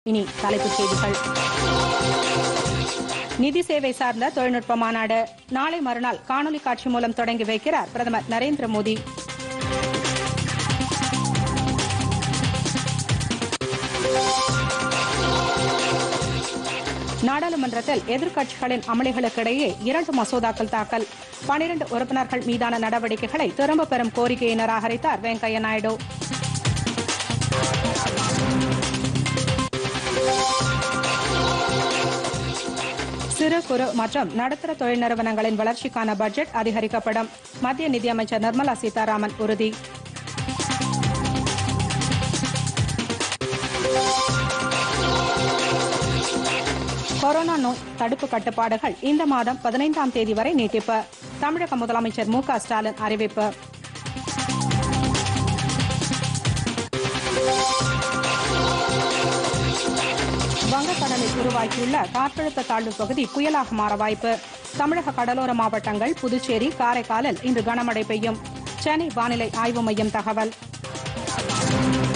இனி தலைப்புச் செய்திகள் நிதி சேவை சார்ந்த தொழில்நுட்ப மாநாடு நாளை மறுநாள் காணொலி காட்சி மூலம் தொடங்கி வைக்கிறார் பிரதமர் நரேந்திர மோடி நாடாளுமன்றத்தில் எதிர்க்கட்சிகளின் அமளிகளுக்கிடையே இரண்டு மசோதாக்கள் தாக்கல் பனிரண்டு உறுப்பினர்கள் மீதான நடவடிக்கைகளை திரும்பப் பெறும் கோரிக்கையை நிராகரித்தார் வெங்கையா நாயுடு சிறு குறு மற்றும் நடுத்தர தொழில் நிறுவனங்களின் வளர்ச்சிக்கான பட்ஜெட் அதிகரிக்கப்படும் மத்திய நிதியமைச்சர் நிர்மலா சீதாராமன் உறுதி கொரோனா நோய் தடுப்பு கட்டுப்பாடுகள் இந்த மாதம் பதினைந்தாம் தேதி வரை நீட்டிப்பு தமிழக முதலமைச்சர் மு க ஸ்டாலின் அறிவிப்பு வங்கக்கடலில் உருவாகியுள்ள காற்றழுத்த தாழ்வு பகுதி புயலாக மாற வாய்ப்பு தமிழக கடலோர மாவட்டங்கள் புதுச்சேரி காரைக்காலில் இன்று கனமழை பெய்யும் சென்னை வானிலை ஆய்வு மையம் தகவல்